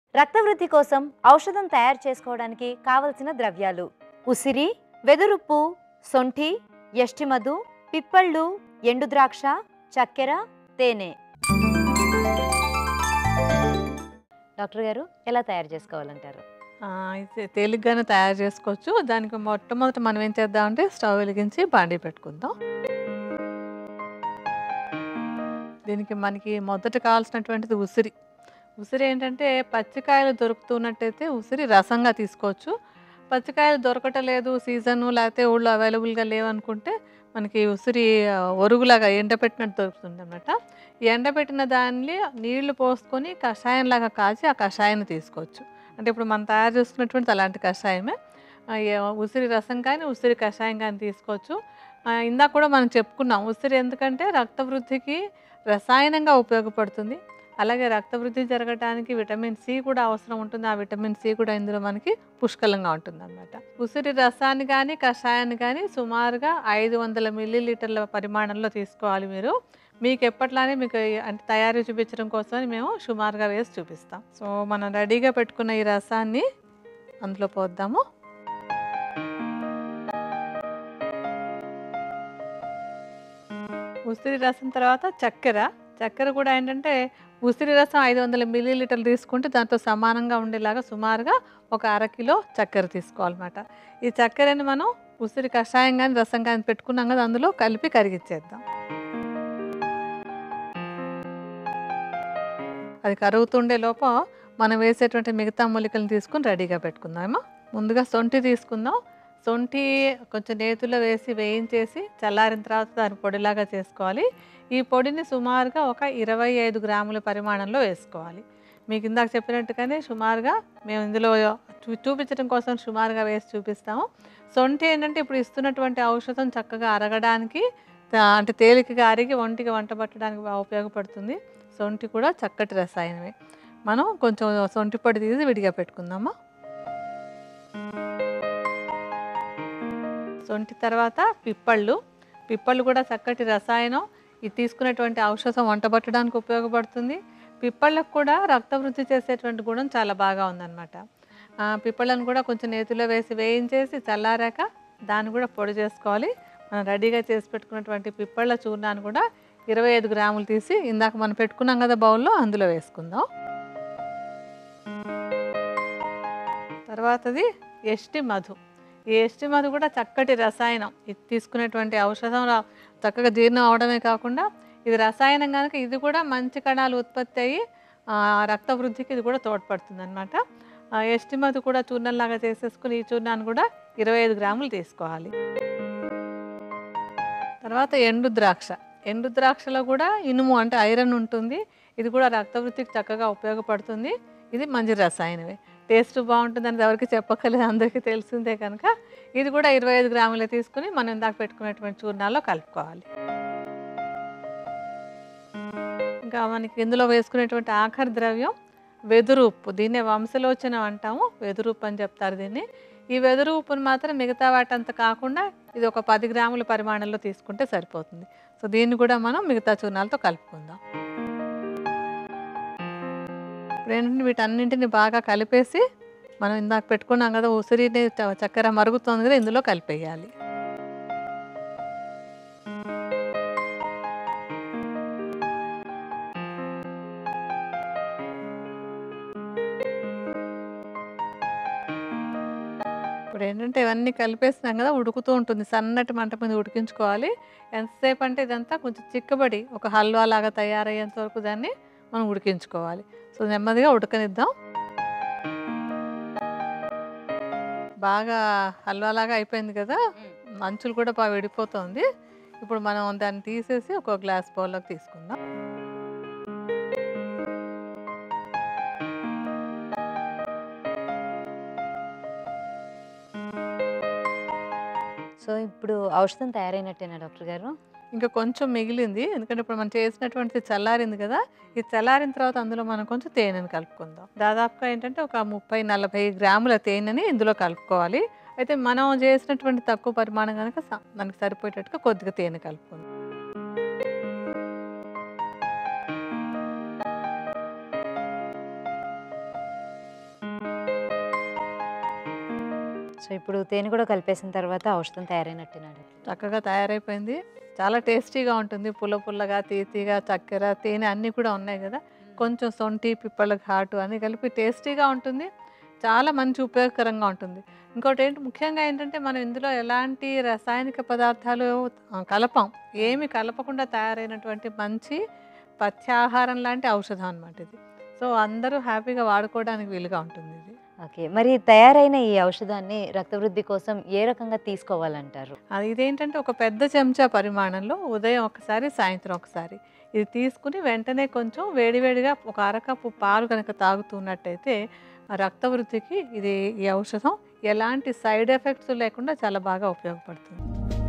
రక్తవృద్ధి కోసం ఔషధం తయారు చేసుకోవడానికి కావలసిన ద్రవ్యాలు ఉసిరి వెదురుప్పు సొంఠి యష్టిమధు పిప్పళ్ళు ఎండు ద్రాక్ష చక్కెర తేనె డాక్టర్ గారు ఎలా తయారు చేసుకోవాలంటారు ఆ, అయితే తేలిగ్గానే తయారు చేసుకోవచ్చు దానికి మొట్టమొదట మనం ఏం చేద్దామంటే స్టవ్ వెలిగించి బాండీ పెట్టుకుందాం దీనికి మనకి మొదట కావాల్సినటువంటిది ఉసిరి ఉసిరి ఏంటంటే పచ్చికాయలు దొరుకుతున్నట్టయితే ఉసిరి రసంగా తీసుకోవచ్చు పచ్చికాయలు దొరకటలేదు సీజను లేకపోతే ఊళ్ళో అవైలబుల్గా లేవనుకుంటే మనకి ఉసిరి ఆ, ఒరుగులాగా ఎండబెట్టినట్టు దొరుకుతుంది అనమాట ఈ ఎండబెట్టిన దాన్ని నీళ్లు పోసుకొని కషాయంలాగా కాచి ఆ కషాయాన్ని తీసుకోవచ్చు అంటే ఇప్పుడు మనం తయారు చేసుకున్నటువంటి అలాంటి కషాయమే ఆ, ఏ- ఉసిరి రసం కానీ ఉసిరి కషాయం కానీ తీసుకోవచ్చు ఆ, ఇందాక కూడా మనం చెప్పుకున్నాం ఉసిరి ఎందుకంటే రక్త వృద్ధికి రసాయనంగా ఉపయోగపడుతుంది అలాగే రక్త వృద్ధి జరగడానికి విటమిన్ సి కూడా అవసరం ఉంటుంది ఆ విటమిన్ సి కూడా ఇందులో మనకి పుష్కలంగా ఉంటుంది అనమాట ఉసిరి రసాన్ని కానీ కషాయాన్ని కానీ సుమారుగా ఐదు వందల మిల్లీ లీటర్ల పరిమాణంలో తీసుకోవాలి మీరు మీకు ఎప్పట్లానే మీకు ఈ- అంటే తయారీ చూపించడం కోసమని మేము సుమారుగా వేసి చూపిస్తాం సో మనం రెడీగా పెట్టుకున్న ఈ రసాన్ని అందులో పోద్దాము ఉసిరి రసం తర్వాత చక్కెర చక్కెర కూడా ఏంటంటే ఉసిరి రసం ఐదు వందల మిల్లీ లీటర్లు తీసుకుంటే దాంతో సమానంగా ఉండేలాగా సుమారుగా ఒక అర కిలో చక్కెర తీసుకోవాలన్నమాట ఈ చక్కెరని మనం ఉసిరి కషాయం కానీ రసం కానీ పెట్టుకున్నాం కదా అందులో కలిపి కరిగిచ్చేద్దాం అది కరుగుతుండే లోప మనం వేసేటువంటి మిగతా మూలికలను తీసుకుని రెడీగా పెట్టుకుందామా ముందుగా సొంఠి తీసుకుందాం సొంఠి కొంచెం నేతిలో వేసి వేయించేసి చల్లారిన తర్వాత దాన్ని పొడిలాగా చేసుకోవాలి ఈ పొడిని సుమారుగా ఒక ఇరవై ఐదు గ్రాముల పరిమాణంలో వేసుకోవాలి మీకు ఇందాక చెప్పినట్టుగానే సుమారుగా మేము ఇందులో చూ చూపించడం కోసం సుమారుగా వేసి చూపిస్తాము సొంఠి ఏంటంటే ఇప్పుడు ఇస్తున్నటువంటి ఔషధం చక్కగా అరగడానికి తా- అంటే తేలికగా అరిగి ఒంటికి వంట పట్టడానికి బాగా ఉపయోగపడుతుంది సొంఠి కూడా చక్కటి రసాయనమే మనం కొంచెం సొంఠి పొడి తీసి విడిగా పెట్టుకుందామా సొంఠి తర్వాత పిప్పళ్ళు పిప్పళ్ళు కూడా చక్కటి రసాయనం ఇది తీసుకునేటువంటి ఔషధం వంట పట్టడానికి ఉపయోగపడుతుంది పిప్పళ్ళకు కూడా రక్త వృద్ధి చేసేటువంటి గుణం చాలా బాగా ఉందన్నమాట ఆ, పిప్పళ్ళను కూడా కొంచెం నేతిలో వేసి వేయించేసి చల్లారాక దాన్ని కూడా పొడి చేసుకోవాలి మనం రెడీగా చేసి పెట్టుకున్నటువంటి పిప్పళ్ళ చూర్ణాన్ని కూడా ఇరవై ఐదు గ్రాములు తీసి ఇందాక మనం పెట్టుకున్నాం కదా బౌల్లో అందులో వేసుకుందాం తర్వాతది ఎష్టి మధు ఈ ఎష్టి మధు కూడా చక్కటి రసాయనం ఇది తీసుకునేటువంటి ఔషధం రా- చక్కగా జీర్ణం అవడమే కాకుండా ఇది రసాయనం కనుక ఇది కూడా మంచి కణాలు ఉత్పత్తి అయ్యి ఆ, రక్త వృద్ధికి ఇది కూడా తోడ్పడుతుంది అనమాట ఎష్టి మధు కూడా చూర్ణంలాగా చేసేసుకుని ఈ చూర్ణాన్ని కూడా ఇరవై ఐదు గ్రాములు తీసుకోవాలి తర్వాత ఎండు ద్రాక్ష ఎండు ద్రాక్షలో కూడా ఇనుము అంటే ఐరన్ ఉంటుంది ఇది కూడా రక్తవృద్ధికి చక్కగా ఉపయోగపడుతుంది ఇది మంచి రసాయనమే టేస్ట్ బాగుంటుందని ఎవరికి చెప్పక్కర్లేదు అందరికీ తెలిసిందే కనుక ఇది కూడా ఇరవై ఐదు గ్రాములు తీసుకుని మనం ఇందాక పెట్టుకున్నటువంటి చూర్ణాల్లో కలుపుకోవాలి ఇంకా మనకి ఇందులో వేసుకునేటువంటి ఆఖరి ద్రవ్యం వెదురు ఉప్పు దీన్నే వంశలోచనం అంటాము వెదురు ఉప్పు అని చెప్తారు దీన్ని ఈ వెదురు ఉప్పుని మాత్రం మిగతా వాటంతా కాకుండా ఇది ఒక పది గ్రాముల పరిమాణంలో తీసుకుంటే సరిపోతుంది సో దీన్ని కూడా మనం మిగతా చూర్ణాలతో కలుపుకుందాం ఇప్పుడు ఏంటంటే వీటన్నింటిని బాగా కలిపేసి మనం ఇందాక పెట్టుకున్నాం కదా ఉసిరిని చ- చక్కెర మరుగుతోంది కదా ఇందులో కలిపేయాలి ఇప్పుడు ఏంటంటే ఇవన్నీ కలిపేసినాం కదా ఉడుకుతూ ఉంటుంది సన్నటి మంట మీద ఉడికించుకోవాలి ఎంతసేపు అంటే ఇదంతా కొంచెం చిక్కబడి ఒక హల్వా లాగా తయారయ్యేంత వరకు దాన్ని మనం ఉడికించుకోవాలి సో నెమ్మదిగా ఉడకనిద్దాం బాగా హల్వా లాగా అయిపోయింది కదా అంచులు కూడా బాగా విడిపోతుంది ఇప్పుడు మనం దాన్ని తీసేసి ఒక గ్లాస్ బౌల్లోకి తీసుకుందాం సో ఇప్పుడు ఔషధం తయారైనట్టేనా డాక్టర్ గారు ఇంకా కొంచెం మిగిలింది ఎందుకంటే ఇప్పుడు మనం చేసినటువంటిది చల్లారింది కదా ఇది చల్లారిన తర్వాత అందులో మనం కొంచెం తేనెని కలుపుకుందాం దాదాపుగా ఏంటంటే ఒక ముప్పై నలభై గ్రాముల తేనెని ఇందులో కలుపుకోవాలి అయితే మనం చేసినటువంటి తక్కువ పరిమాణం కనుక స- మనకి సరిపోయేటట్టుగా కొద్దిగా తేనె కలుపుకుందాం సో ఇప్పుడు తేనె కూడా కలిపేసిన తర్వాత ఔషధం తయారైనట్టున్నాడు చక్కగా తయారైపోయింది చాలా టేస్టీగా ఉంటుంది పుల్ల పుల్లగా తీతిగా చక్కెర తేనె అన్నీ కూడా ఉన్నాయి కదా కొంచెం సొంటి పిప్పల ఘాటు అన్నీ కలిపి టేస్టీగా ఉంటుంది చాలా మంచి ఉపయోగకరంగా ఉంటుంది ఇంకోటి ఏంటి ముఖ్యంగా ఏంటంటే మనం ఇందులో ఎలాంటి రసాయనిక పదార్థాలు ఆ, కలపం ఏమి కలపకుండా తయారైనటువంటి మంచి పథ్యాహారం లాంటి ఔషధం అనమాట ఇది సో అందరూ హ్యాపీగా వాడుకోవడానికి వీలుగా ఉంటుంది ఇది ఓకే మరి తయారైన ఈ ఔషధాన్ని రక్తవృద్ధి కోసం ఏ రకంగా తీసుకోవాలంటారు అది ఇదేంటంటే ఒక పెద్ద చెంచా పరిమాణంలో ఉదయం ఒకసారి సాయంత్రం ఒకసారి ఇది తీసుకుని వెంటనే కొంచెం వేడివేడిగా ఒక అరకప్పు పాలు కనుక తాగుతున్నట్టయితే ఆ రక్తవృద్ధికి ఇది ఈ ఔషధం ఎలాంటి సైడ్ ఎఫెక్ట్స్ లేకుండా చాలా బాగా ఉపయోగపడుతుంది